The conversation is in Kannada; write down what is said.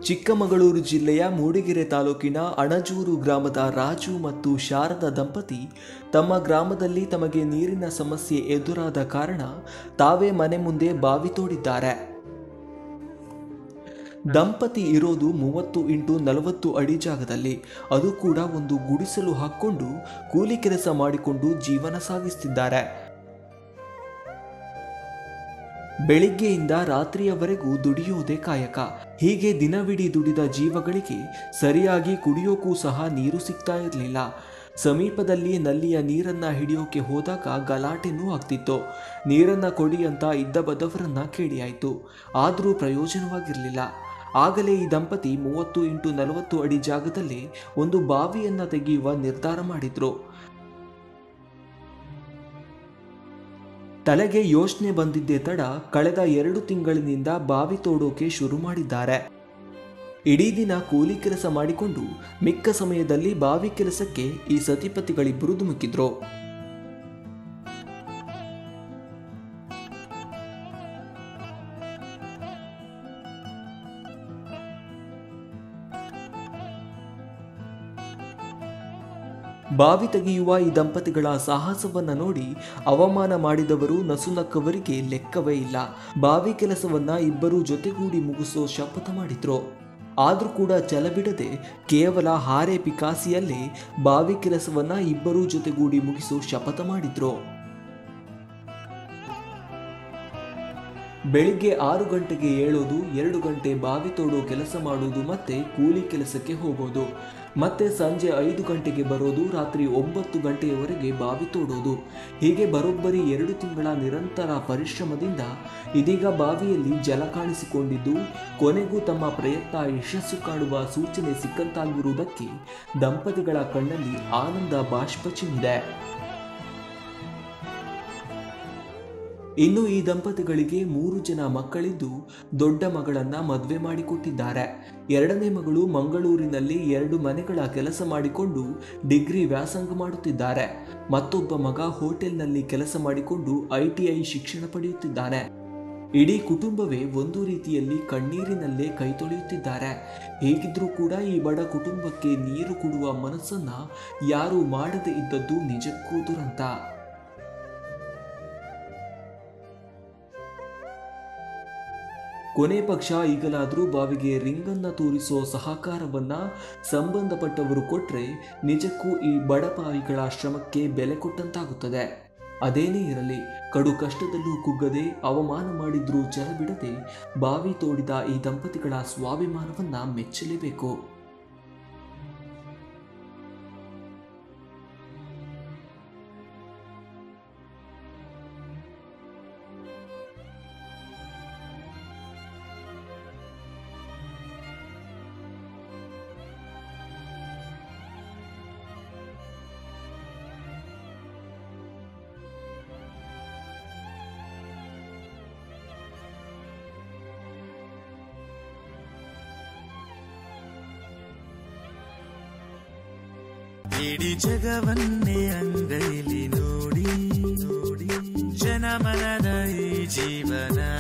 ಚಿಕ್ಕಮಗಳೂರು ಜಿಲ್ಲೆಯ ಮೂಡಿಗೆರೆ ತಾಲೂಕಿನ ಅಣಜೂರು ಗ್ರಾಮದ ರಾಜು ಮತ್ತು ಶಾರದಾ ದಂಪತಿ ತಮ್ಮ ಗ್ರಾಮದಲ್ಲಿ ತಮಗೆ ನೀರಿನ ಸಮಸ್ಯೆ ಎದುರಾದ ಕಾರಣ ತಾವೇ ಮನೆ ಮುಂದೆ ಬಾವಿ ತೋಡಿದ್ದಾರೆ ದಂಪತಿ ಇರೋದು ಮೂವತ್ತು ಇಂಟು ನಲವತ್ತು ಅಡಿ ಜಾಗದಲ್ಲಿ ಅದು ಕೂಡ ಒಂದು ಗುಡಿಸಲು ಹಾಕ್ಕೊಂಡು ಕೂಲಿ ಕೆಲಸ ಮಾಡಿಕೊಂಡು ಜೀವನ ಸಾಗಿಸ್ತಿದ್ದಾರೆ ಬೆಳಿಗ್ಗೆಯಿಂದ ರಾತ್ರಿಯವರೆಗೂ ದುಡಿಯೋದೇ ಕಾಯಕ ಹೀಗೆ ದಿನವಿಡೀ ದುಡಿದ ಜೀವಗಳಿಗೆ ಸರಿಯಾಗಿ ಕುಡಿಯೋಕ್ಕೂ ಸಹ ನೀರು ಸಿಗ್ತಾ ಇರಲಿಲ್ಲ ಸಮೀಪದಲ್ಲಿ ನಲ್ಲಿಯ ನೀರನ್ನ ಹಿಡಿಯೋಕೆ ಹೋದಾಗ ಗಲಾಟೆನೂ ಆಗ್ತಿತ್ತು ನೀರನ್ನ ಕೊಡಿ ಅಂತ ಇದ್ದ ಬದವರನ್ನ ಕೇಳಿಯಾಯಿತು ಆದರೂ ಪ್ರಯೋಜನವಾಗಿರಲಿಲ್ಲ ಆಗಲೇ ಈ ದಂಪತಿ ಮೂವತ್ತು ಇಂಟು ನಲವತ್ತು ಅಡಿ ಜಾಗದಲ್ಲಿ ಒಂದು ಬಾವಿಯನ್ನ ತೆಗೆಯುವ ನಿರ್ಧಾರ ಮಾಡಿದ್ರು ತಲೆಗೆ ಯೋಚನೆ ಬಂದಿದ್ದೇ ತಡ ಕಳೆದ ಎರಡು ತಿಂಗಳಿನಿಂದ ಬಾವಿ ತೋಡೋಕೆ ಶುರು ಮಾಡಿದ್ದಾರೆ ಇಡೀ ದಿನ ಕೂಲಿ ಕೆಲಸ ಮಾಡಿಕೊಂಡು ಮಿಕ್ಕ ಸಮಯದಲ್ಲಿ ಬಾವಿ ಕೆಲಸಕ್ಕೆ ಈ ಸತಿಪತಿಗಳಿಬ್ಬರು ಧುಮುಕಿದ್ರು ಬಾವಿ ತೆಗೆಯುವ ಈ ದಂಪತಿಗಳ ಸಾಹಸವನ್ನ ನೋಡಿ ಅವಮಾನ ಮಾಡಿದವರು ನಸುನಕ್ಕವರಿಗೆ ಲೆಕ್ಕವೇ ಇಲ್ಲ ಬಾವಿ ಕೆಲಸವನ್ನ ಇಬ್ಬರು ಜೊತೆಗೂಡಿ ಮುಗಿಸೋ ಶಪಥ ಮಾಡಿದ್ರು ಆದ್ರೂ ಕೂಡ ಛಲ ಬಿಡದೆ ಕೇವಲ ಹಾರೆ ಪಿಕಾಸಿಯಲ್ಲೇ ಬಾವಿ ಕೆಲಸವನ್ನ ಇಬ್ಬರೂ ಜೊತೆಗೂಡಿ ಮುಗಿಸೋ ಶಪಥ ಮಾಡಿದ್ರು ಬೆಳಿಗ್ಗೆ ಆರು ಗಂಟೆಗೆ ಏಳೋದು ಎರಡು ಗಂಟೆ ಬಾವಿ ತೋಡೋ ಕೆಲಸ ಮಾಡೋದು ಮತ್ತೆ ಕೂಲಿ ಕೆಲಸಕ್ಕೆ ಹೋಗೋದು ಮತ್ತೆ ಸಂಜೆ ಐದು ಗಂಟೆಗೆ ಬರೋದು ರಾತ್ರಿ ಒಂಬತ್ತು ಗಂಟೆಯವರೆಗೆ ಬಾವಿ ತೋಡೋದು ಹೀಗೆ ಬರೋಬ್ಬರಿ ಎರಡು ತಿಂಗಳ ನಿರಂತರ ಪರಿಶ್ರಮದಿಂದ ಇದೀಗ ಬಾವಿಯಲ್ಲಿ ಜಲ ಕಾಣಿಸಿಕೊಂಡಿದ್ದು ಕೊನೆಗೂ ತಮ್ಮ ಪ್ರಯತ್ನ ಯಶಸ್ಸು ಕಾಣುವ ಸೂಚನೆ ಸಿಕ್ಕಂತಾಗಿರುವುದಕ್ಕೆ ದಂಪತಿಗಳ ಕಣ್ಣಲ್ಲಿ ಆನಂದ ಬಾಷ್ಪ ಚಿಮ್ಮಿದೆ ಇನ್ನು ಈ ದಂಪತಿಗಳಿಗೆ ಮೂರು ಜನ ಮಕ್ಕಳಿದ್ದು ದೊಡ್ಡ ಮಗಳನ್ನ ಮದುವೆ ಮಾಡಿಕೊಟ್ಟಿದ್ದಾರೆ ಎರಡನೇ ಮಗಳು ಮಂಗಳೂರಿನಲ್ಲಿ ಎರಡು ಮನೆಗಳ ಕೆಲಸ ಮಾಡಿಕೊಂಡು ಡಿಗ್ರಿ ವ್ಯಾಸಂಗ ಮಾಡುತ್ತಿದ್ದಾರೆ ಮತ್ತೊಬ್ಬ ಮಗ ಹೋಟೆಲ್ನಲ್ಲಿ ಕೆಲಸ ಮಾಡಿಕೊಂಡು ಐಟಿಐ ಶಿಕ್ಷಣ ಪಡೆಯುತ್ತಿದ್ದಾನೆ ಇಡೀ ಕುಟುಂಬವೇ ಒಂದು ರೀತಿಯಲ್ಲಿ ಕಣ್ಣೀರಿನಲ್ಲೇ ಕೈ ತೊಳೆಯುತ್ತಿದ್ದಾರೆ ಹೇಗಿದ್ರೂ ಕೂಡ ಈ ಬಡ ಕುಟುಂಬಕ್ಕೆ ನೀರು ಕೊಡುವ ಮನಸ್ಸನ್ನ ಯಾರೂ ಮಾಡದೇ ಇದ್ದದ್ದು ನಿಜಕ್ಕೂ ದುರಂತ ಕೊನೆ ಪಕ್ಷ ಈಗಲಾದರೂ ಬಾವಿಗೆ ರಿಂಗನ್ನ ತೋರಿಸೋ ಸಹಕಾರವನ್ನ ಸಂಬಂಧಪಟ್ಟವರು ಕೊಟ್ರೆ ನಿಜಕ್ಕೂ ಈ ಬಡ ಬಾವಿಗಳ ಶ್ರಮಕ್ಕೆ ಬೆಲೆ ಕೊಟ್ಟಂತಾಗುತ್ತದೆ ಅದೇನೇ ಇರಲಿ ಕಡು ಕಷ್ಟದಲ್ಲೂ ಕುಗ್ಗದೆ ಅವಮಾನ ಮಾಡಿದ್ರೂ ಛಲ ಬಿಡದೆ ಬಾವಿ ತೋಡಿದ ಈ ದಂಪತಿಗಳ ಸ್ವಾಭಿಮಾನವನ್ನ ಮೆಚ್ಚಲೇಬೇಕು ಇಡೀ ಜಗವನ್ನೇ ಅಂಗೈಲಿ ನೋಡಿ ನೋಡಿ ಜನಮನದ ಈ ಜೀವನ